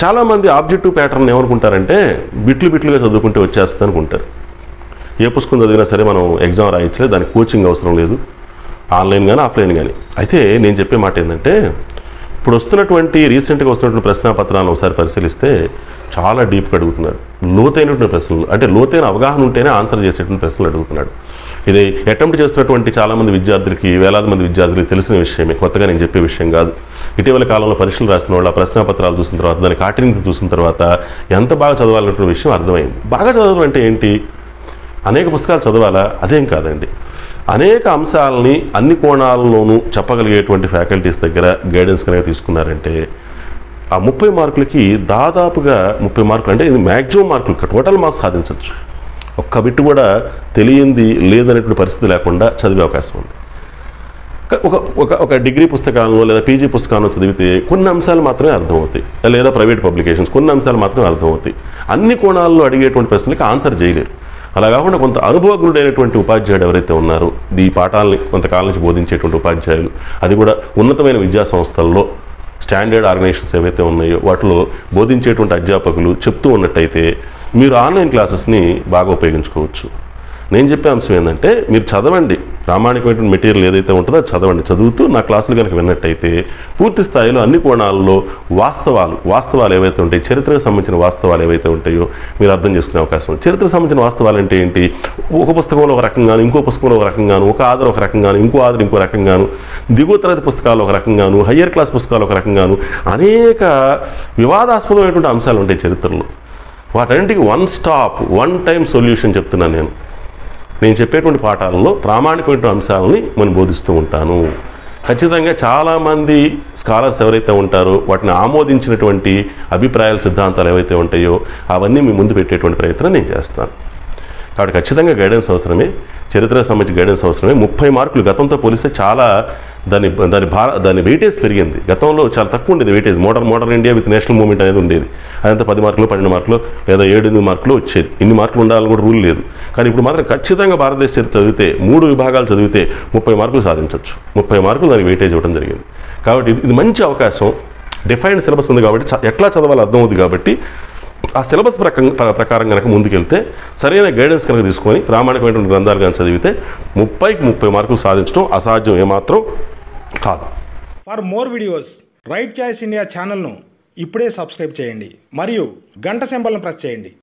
చాలామంది objective pattern ఏమనుకుంటారంటే బిట్లు బిట్లుగా చదువుకుంటే వచ్చేస్తుంది అనుకుంటారు ఏ పుస్తకం చదివినా సరే మనం ఎగ్జామ్ రాయించలేదు దానికి కోచింగ్ అవసరం లేదు ఆన్లైన్ కానీ ఆఫ్లైన్ కానీ అయితే నేను చెప్పే మాట ఏంటంటే ఇప్పుడు వస్తున్నటువంటి రీసెంట్గా వస్తున్నటువంటి ప్రశ్నాపత్రాలను ఒకసారి పరిశీలిస్తే చాలా డీప్గా అడుగుతున్నారు లోతైనటువంటి ప్రశ్నలు అంటే లోతైన అవగాహన ఉంటేనే ఆన్సర్ చేసేటువంటి ప్రశ్నలు అడుగుతున్నాడు ఇది అటెంప్ట్ చేస్తున్నటువంటి చాలామంది విద్యార్థులకి వేలాది మంది విద్యార్థులకి తెలిసిన విషయమే కొత్తగా నేను చెప్పే విషయం కాదు ఇటీవల కాలంలో పరీక్షలు రాసిన వాళ్ళు ఆ ప్రశ్నాపత్రాలు చూసిన తర్వాత దాని కాఠిన్యత చూసిన తర్వాత ఎంత బాగా చదవాలన్నటువంటి విషయం అర్థమైంది బాగా చదవడం అంటే ఏంటి అనేక పుస్తకాలు చదవాలా అదేం కాదండి అనేక అంశాలని అన్ని కోణాలలోనూ చెప్పగలిగేటువంటి ఫ్యాకల్టీస్ దగ్గర గైడెన్స్ కనుక తీసుకున్నారంటే ఆ ముప్పై మార్కులకి దాదాపుగా ముప్పై మార్కులు అంటే ఇది మ్యాక్సిమం మార్కులు టోటల్ మార్క్స్ సాధించవచ్చు ఒక్క బిట్టు కూడా తెలియంది లేదనేటువంటి పరిస్థితి లేకుండా చదివే అవకాశం ఉంది ఒక ఒక ఒక డిగ్రీ పుస్తకాలను లేదా పీజీ పుస్తకాలను చదివితే కొన్ని అంశాలు మాత్రమే అర్థమవుతాయి లేదా ప్రైవేట్ పబ్లికేషన్స్ కొన్ని అంశాలు మాత్రమే అర్థమవుతాయి అన్ని కోణాల్లో అడిగేటువంటి ప్రశ్నలకి ఆన్సర్ చేయలేరు అలా కాకుండా కొంత అనుభవజ్ఞుడైనటువంటి ఉపాధ్యాయుడు ఎవరైతే ఉన్నారో ఈ పాఠాలని కొంతకాలం నుంచి బోధించేటువంటి ఉపాధ్యాయులు అది కూడా ఉన్నతమైన విద్యా సంస్థల్లో స్టాండర్డ్ ఆర్గనైజేషన్స్ ఏవైతే ఉన్నాయో వాటిలో బోధించేటువంటి అధ్యాపకులు చెప్తూ ఉన్నట్టయితే మీరు ఆన్లైన్ క్లాసెస్ని బాగా ఉపయోగించుకోవచ్చు నేను చెప్పే అంశం ఏంటంటే మీరు చదవండి ప్రామాణికమైనటువంటి మెటీరియల్ ఏదైతే ఉంటుందో అది చదవండి చదువుతూ నా క్లాసులు కనుక విన్నట్టయితే పూర్తి స్థాయిలో అన్ని కోణాల్లో వాస్తవాలు వాస్తవాలు ఏవైతే ఉంటాయి చరిత్రకు సంబంధించిన వాస్తవాలు ఏవైతే ఉంటాయో మీరు అర్థం చేసుకునే అవకాశం ఉంది చరిత్రకు సంబంధించిన వాస్తవాలు అంటే ఏంటి ఒక పుస్తకంలో ఒక రకంగాను ఇంకో పుస్తకంలో ఒక రకంగాను ఒక ఆధార్ ఒక రకంగాను ఇంకో ఆధార్ ఇంకో రకంగాను దిగువ తరగతి పుస్తకాలు ఒక రకంగాను హయ్యర్ క్లాస్ పుస్తకాలు ఒక రకంగాను అనేక వివాదాస్పదమైనటువంటి అంశాలు ఉంటాయి చరిత్రలో వాటన్నిటికీ one stop one time solution చెప్తున్నాను నేను నేను చెప్పేటువంటి పాఠాలలో ప్రామాణికమైన అంశాలని మనం బోధిస్తూ ఉంటాను ఖచ్చితంగా చాలామంది స్కాలర్స్ ఎవరైతే ఉంటారో వాటిని ఆమోదించినటువంటి అభిప్రాయాల సిద్ధాంతాలు ఏవైతే ఉంటాయో అవన్నీ మీ ముందు పెట్టేటువంటి ప్రయత్నం నేను చేస్తాను కాబట్టి ఖచ్చితంగా గైడెన్స్ అవసరమే చరిత్రకు సంబంధించి గైడెన్స్ అవసరమే ముప్పై మార్కులు గతంతో పోలిస్తే చాలా దాని దాని భార దాని వెయిటేజ్ పెరిగింది గతంలో చాలా తక్కువ ఉండేది weightage modern modern India with national movement అనేది ఉండేది అదంతా పది మార్కులు పన్నెండు మార్కులు లేదా ఏడు ఎనిమిది మార్కులు వచ్చేది ఇన్ని మార్కులు ఉండాలని కూడా రూల్ లేదు కానీ ఇప్పుడు మాత్రం ఖచ్చితంగా భారతదేశ చరిత్ర చదివితే మూడు విభాగాలు చదివితే ముప్పై మార్కులు సాధించవచ్చు ముప్పై మార్కులు దానికి వెయిటేజ్ ఇవ్వడం జరిగింది కాబట్టి ఇది మంచి అవకాశం డిఫైన్డ్ సిలబస్ ఉంది కాబట్టి చ- ఎట్లా చదవాలో అర్థమవుతుంది కాబట్టి ఆ సిలబస్ ప్రకారం ప్రకారం కనుక ముందుకెళ్తే సరైన గైడెన్స్ కనుక తీసుకొని ప్రామాణికమైనటువంటి గ్రంథాలు కనుక చదివితే ముప్పైకి ముప్పై మార్కులు సాధించడం అసాధ్యం ఏమాత్రం కాదు for more videos right choice India ఛానల్ను ఇప్పుడే సబ్స్క్రైబ్ చేయండి మరియు గంట సింబల్ను ప్రెస్ చేయండి